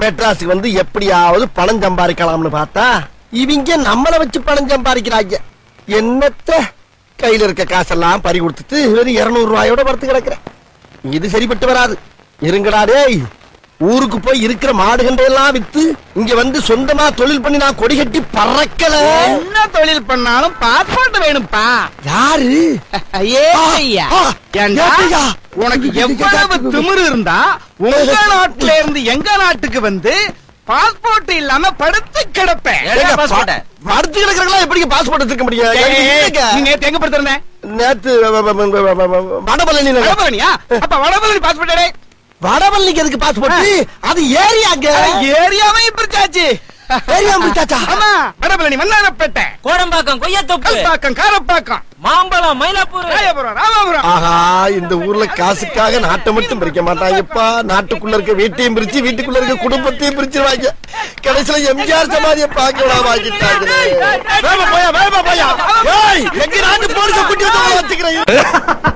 மெட்ராஸுக்கு வந்து எப்படியாவது பணம் சம்பாதிக்கலாம்னு பார்த்தா இவங்க நம்மள வச்சு பணம் சம்பாதிக்கிறாங்க என்னத்த கையில இருக்க காசெல்லாம் பறி கொடுத்துட்டு வெறும் இருநூறு ரூபாயோட படுத்து கிடக்குறேன் இது சரிப்பட்டு வராது இருங்கடா டேய் ஊருக்கு போய் இருக்கிற மாடுகண்டை எல்லாம் வித்து இங்க வந்து சொந்தமா தொழில் பண்ணி நான் கொடி கட்டி பறக்கல என்ன தொழில் பண்ணாலும் பாஸ்போர்ட் வேணும்பா யாரு ஏ ஐயா ஆ, ஏண்டா, ஏத்தையா? உனக்கு எவ்வளவு திமிரு இருந்தா உங்க நாட்டுல இருந்து எங்க நாட்டுக்கு வந்து பாஸ்போர்ட் இல்லாம படுத்து கிடப்பேன் ஏங்க, பா- படுத்து கிடக்குறவங்களா எப்படி பாஸ்போர்ட் எடுத்துக்க முடியும் ஏய், எனக்கு ஏய், இல்லைங்க. நீ நேத்து எங்க படுத்திருந்த நேத்து வ- வ- வ- வ- வ- வ- வடபழனி நகர். வடபழனியா அப்ப வடபழனி பாஸ்போர்ட் வடபழனிக்கு எதுக்கு பாஸ்போர்ட் அது ஏரியாங்க ஏரியாவே பிரிச்சாச்சு ஏரியா முடிச்சாச்சா ஆமா வடபழனி மன்னாரப்பேட்டை கோடம்பாக்கம் கொய்யாத்தோப்பு கல்பாக்கம் காரப்பாக்கம் மாம்பழம் மயிலாப்பூர் ராயபுரம் ராமாபுரம் ஆஹா இந்த ஊர்ல காசுக்காக நாட்டை மட்டும் பிரிக்க மாட்டாங்கப்பா நாட்டுக்குள்ள இருக்க வீட்டையும் பிரிச்சு வீட்டுக்குள்ள இருக்க குடும்பத்தையும் பிரிச்சிருவாங்க கடைசியில எம்ஜிஆர் சமாதியை பார்க்க வாங்கிட்டாங்களே வேகமா போயா வேகமா போயா ஏய் எங்க நாட்டு போலீஸ குட்டி வந்து வச்சுக்கிறேன்